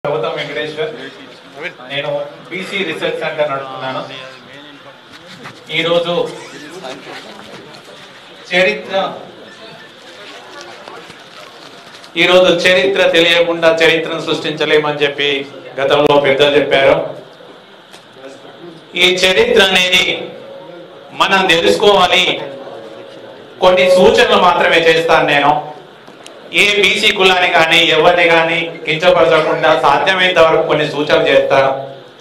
గౌతమ్ వెంకటేశ్వర్ నేను BC research centre నడుపుతున్నాను ఈరోజు చరిత్ర ఈరోజు చరిత్ర తెలియకుండా చరిత్రను సృష్టించలేమని చెప్పి గతంలో పెద్దలు చెప్పారు ఈ చరిత్ర అనేది మనం తెలుసుకోవాలి కొన్ని సూచనలు మాత్రమే చేస్తాను నేను ఏ బీసీ కులాన్ని కానీ ఎవరిని కానీ కించపరచకుండా సాధ్యమైనంత వరకు కొన్ని సూచనలు చేస్తారు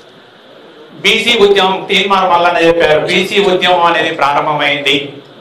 బీసీ ఉద్యమం తీర్మానం మల్లన్న చెప్పారు బీసీ ఉద్యమం అనేది ప్రారంభమైంది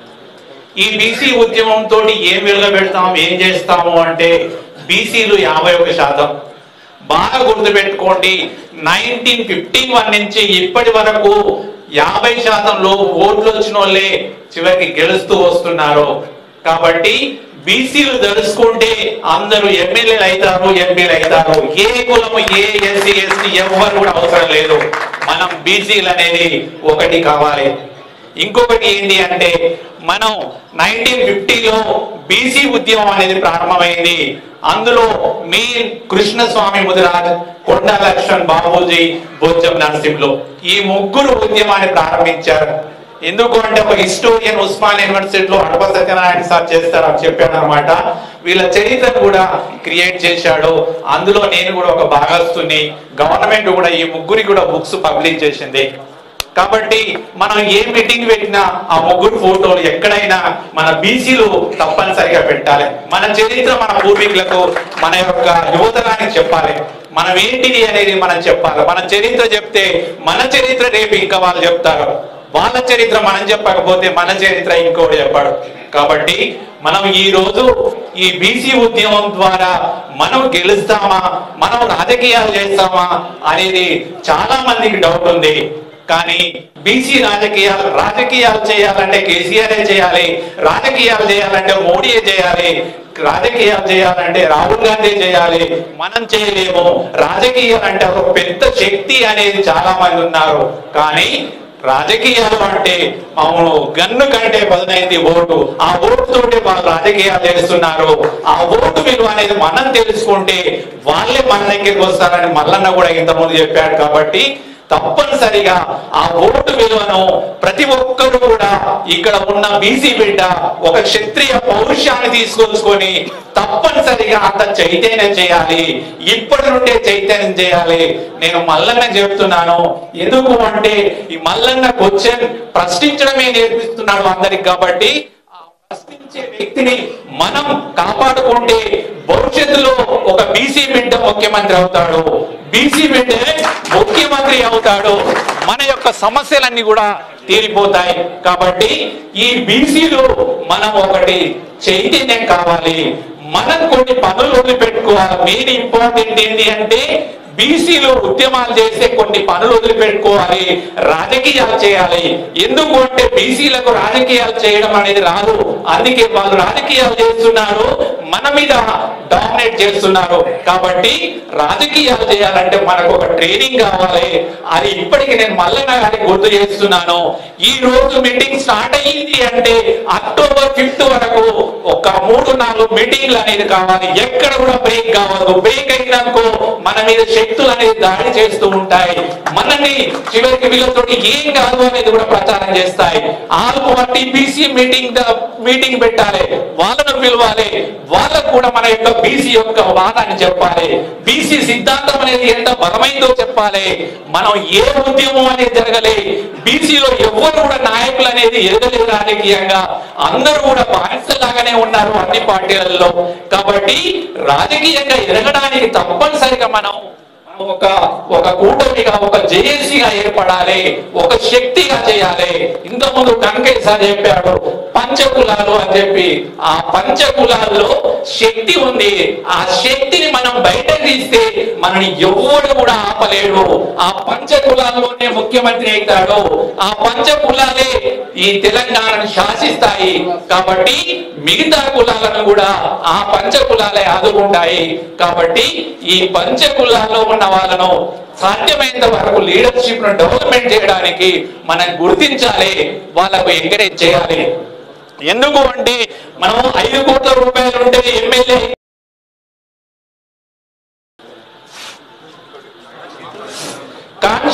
ఈ బీసీ ఉద్యమం తోటి ఏం వెలుగబెడతాం ఏం చేస్తాము అంటే బీసీలు యాభై ఒక శాతం బాగా గుర్తుపెట్టుకోండి నైన్టీన్ ఫిఫ్టీ వన్ నుంచి ఇప్పటి వరకు యాభై శాతంలో ఓట్లు వచ్చిన వాళ్ళే చివరికి గెలుస్తూ వస్తున్నారు కాబట్టి బీసీలు తెలుసుకుంటే అందరూ ఎమ్మెల్యేలు అవుతారు ఎంపీలు అవుతారు ఏ కులము ఏ ఎస్సీ ఎస్టీ ఎవరు కూడా అవసరం లేదు మనం బీసీలు అనేది ఒకటి కావాలి ఇంకొకటి ఏంటి అంటే మనం నైన్టీన్ ఫిఫ్టీలో బీసీ ఉద్యమం అనేది ప్రారంభమైంది అందులో మీ కృష్ణస్వామి ముదిరాజ్ కొండ లక్ష్మణ్ బాబూజీ బొజ్జం నరసింహులు ఈ ముగ్గురు ఉద్యమాన్ని ప్రారంభించారు ఎందుకు అంటే ఒక హిస్టోరియన్ ఉస్మాన్ యూనివర్సిటీలో అడప సత్యనారాయణ సార్ చేస్తారు అని చెప్పాను అనమాట వీళ్ళ చరిత్రను కూడా క్రియేట్ చేశాడు అందులో నేను కూడా ఒక భాగస్తుని గవర్నమెంట్ కూడా ఈ ముగ్గురి కూడా బుక్స్ పబ్లిష్ చేసింది కాబట్టి మనం ఏ మీటింగ్ పెట్టినా ఆ ముగ్గురు ఫోటోలు ఎక్కడైనా మన బీసీలు తప్పనిసరిగా పెట్టాలి మన చరిత్ర మన పూర్వీకులకు మన యొక్క యువతరానికి చెప్పాలి మనం ఏంటిది అనేది మనం చెప్పాలి మన చరిత్ర చెప్తే మన చరిత్ర రేపు ఇంకా వాళ్ళు చెప్తారు వాళ్ళ చరిత్ర మనం చెప్పకపోతే మన చరిత్ర ఇంకోటి చెప్పాడు కాబట్టి మనం ఈ రోజు ఈ బీసీ ఉద్యమం ద్వారా మనం గెలుస్తామా మనం రాజకీయాలు చేస్తామా అనేది చాలా మందికి డౌట్ ఉంది కానీ బీసీ రాజకీయాలు రాజకీయాలు చేయాలంటే కేసీఆర్ చేయాలి రాజకీయాలు చేయాలంటే మోడీయే చేయాలి రాజకీయాలు చేయాలంటే రాహుల్ గాంధీ చేయాలి మనం చేయలేము రాజకీయాలు అంటే ఒక పెద్ద శక్తి అనేది చాలా మంది ఉన్నారు కానీ రాజకీయాలు అంటే అవును గన్ను కంటే పదునైంది ఓటు ఆ ఓటు తోటి వాళ్ళు రాజకీయాలు చేస్తున్నారు ఆ ఓటు విలువ అనేది మనం తెలుసుకుంటే వాళ్ళే మన దగ్గరికి వస్తారని మల్లన్న కూడా ఇంతకుముందు చెప్పాడు కాబట్టి తప్పనిసరిగా ఆ ఓటు విలువను ప్రతి ఒక్కరు కూడా ఇక్కడ ఉన్న బీసీ బిడ్డ ఒక క్షత్రియ పౌరుషాన్ని తీసుకొచ్చుకొని తప్పనిసరిగా అంత చైతన్యం చేయాలి ఇప్పటి నుండే చైతన్యం చేయాలి నేను మల్లన్న చెప్తున్నాను ఎందుకు అంటే ఈ మల్లన్న క్వశ్చన్ ప్రశ్నించడమే నేర్పిస్తున్నాడు అందరికి కాబట్టి ఆ ప్రశ్నించే వ్యక్తిని మనం కాపాడుకుంటే భవిష్యత్తులో ఒక బీసీ బిడ్డ ముఖ్యమంత్రి అవుతాడు బీసీ బిడ్డే ముఖ్యమంత్రి అవుతాడు మన యొక్క సమస్యలన్నీ కూడా తీరిపోతాయి కాబట్టి ఈ బీసీలు మనం ఒకటి చైతన్యం కావాలి మనం కొన్ని పనులు వదిలిపెట్టుకోవాలి మెయిన్ ఇంపార్టెంట్ ఏంటి అంటే బీసీలు ఉద్యమాలు చేస్తే కొన్ని పనులు వదిలిపెట్టుకోవాలి రాజకీయాలు చేయాలి ఎందుకు అంటే బీసీలకు రాజకీయాలు చేయడం అనేది రాదు అందుకే వాళ్ళు రాజకీయాలు చేస్తున్నారు మన మీద డామినేట్ చేస్తున్నారు కాబట్టి రాజకీయాలు చేయాలంటే మనకు ఒక ట్రైనింగ్ కావాలి అది ఇప్పటికి నేను మల్లన్న గారికి గుర్తు చేస్తున్నాను ఈ రోజు మీటింగ్ స్టార్ట్ అయ్యింది అంటే అక్టోబర్ ఫిఫ్త్ వరకు ఒక మూడు నాలుగు మీటింగ్లు అనేది కావాలి ఎక్కడ కూడా బ్రేక్ కావద్దు బ్రేక్ అయినాకో మన మీద శక్తులు అనేది దాడి చేస్తూ ఉంటాయి మనని చివరికి వీళ్ళతో ఏం కాదు అనేది కూడా ప్రచారం చేస్తాయి ఆల్కు బట్టి బీసీ మీటింగ్ మీటింగ్ పెట్టాలి వాళ్ళను పిలవాలి వాళ్ళకు కూడా మన యొక్క బీసీ యొక్క వాదాన్ని చెప్పాలి బీసీ సిద్ధాంతం అనేది ఎంత బలమైందో చెప్పాలి మనం ఏ ఉద్యమం అనేది జరగలే బీసీలో ఎవరు కూడా నాయకులు అనేది ఎదగలేదు రాజకీయంగా అందరూ కూడా బానిసలాగానే ఉన్నారు అన్ని పార్టీలలో కాబట్టి రాజకీయంగా ఎదగడానికి తప్పనిసరిగా మనం ఒక ఒక కూటమిగా ఒక జేఏసీగా ఏర్పడాలి ఒక శక్తిగా చేయాలి ఇంతకుముందు కనకేశ్వర చెప్పాడు పంచకులాలు అని చెప్పి ఆ పంచకులాల్లో శక్తి ఉంది ఆ శక్తిని మనం బయట తీస్తే మనని ఎవడు కూడా ఆపలేడు ఆ పంచకులాల్లోనే ముఖ్యమంత్రి అవుతాడు ఆ పంచకులాలే ఈ తెలంగాణను శాసిస్తాయి కాబట్టి మిగతా కులాలను కూడా ఆ పంచకులాలే ఆదుకుంటాయి కాబట్టి ఈ పంచకులాల్లో ఉన్న వాళ్ళను సాధ్యమైనంత వరకు లీడర్షిప్ ను డెవలప్మెంట్ చేయడానికి మనం గుర్తించాలి వాళ్ళకు ఎంకరేజ్ చేయాలి ఎందుకు అంటే మనం ఐదు కోట్ల రూపాయలు ఉంటే ఎమ్మెల్యే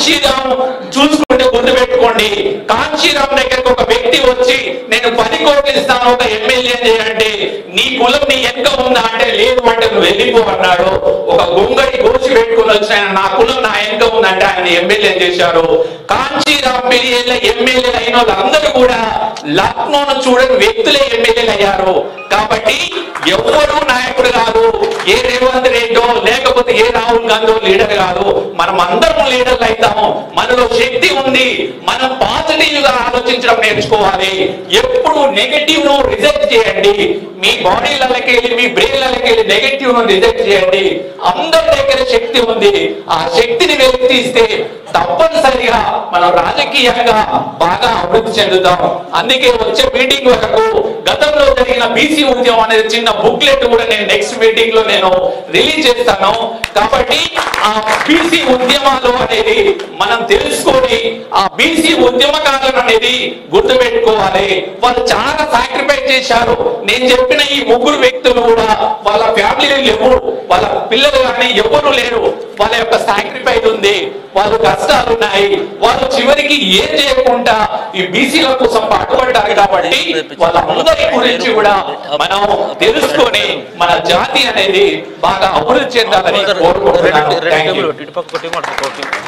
కాంచీరామ్ చూసుకుంటే గుర్తుపెట్టుకోండి కాంచీరామ్ దగ్గరకు ఒక వ్యక్తి వచ్చి నేను పది కోట్లు ఇస్తాను ఒక ఎమ్మెల్యే చేయండి నీ కులం నీ ఎంత ఉందా అంటే లేదు అంటే నువ్వు వెళ్ళిపో అన్నాడు ఒక గొంగడి గోసి పెట్టుకుని వచ్చిన ఆయన, నా కులం నా ఎంత ఉందంటే ఆయన ఎమ్మెల్యే చేశారు కాంచీరామ్ పెరియేళ్ళ ఎమ్మెల్యేలు అయిన వాళ్ళందరూ కూడా లక్నోను చూడని వ్యక్తులే ఎమ్మెల్యేలు అయ్యారు కాబట్టి ఎవరు నాయకుడు కాదు ఏ రేవంత్ రెడ్డో లేకపోతే ఏ రాహుల్ గాంధీ లీడర్ కాదు మనం అందరం లీడర్లు అవుతాము మనలో శక్తి ఉంది మనం పాజిటివ్ గా ఆలోచించడం నేర్చుకోవాలి ఎప్పుడు నెగటివ్ ను రిజెక్ట్ చేయండి మీ బాడీలకి వెళ్ళి మీ బ్రెయిన్లకి వెళ్ళి నెగటివ్ ను రిజెక్ట్ చేయండి అందరి దగ్గర శక్తి ఉంది ఆ శక్తిని వెలికిస్తే తప్పనిసరిగా మనం రాజకీయంగా బాగా అభివృద్ధి చెందుతాం అందుకే వచ్చే మీటింగ్ వరకు గతంలో జరిగిన బీసీ ఉద్యమం అనేది చిన్న బుక్లెట్ కూడా నేను నెక్స్ట్ మీటింగ్ లో నేను రిలీజ్ చేస్తాను కాబట్టి ఆ బీసీ ఉద్యమాలు అనేది మనం తెలుసుకొని ఆ బీసీ ఉద్యమకారులు అనేది గుర్తుపెట్టుకోవాలి వాళ్ళు చాలా సాక్రిఫైస్ చేశారు నేను చెప్పిన ఈ ముగ్గురు వ్యక్తులు కూడా వాళ్ళ ఫ్యామిలీలు లేవు వాళ్ళ పిల్లలు కానీ ఎవరు లేరు వాళ్ళ యొక్క సాక్రిఫైస్ ఉంది వాళ్ళు కష్టాలు ఉన్నాయి వాళ్ళు చివరికి ఏం చేయకుండా ఈ బీసీల కోసం పాటుపడ్డారు కాబట్టి వాళ్ళందరి గురించి కూడా మనం తెలుసుకొని మన జాతి అనేది బాగా అభివృద్ధి చెందాలని కోరుకుంటున్నాను రెండు Thank you. టేబుల్ పెట్టి ఇటు పక్క కొట్టి మాట కొట్టి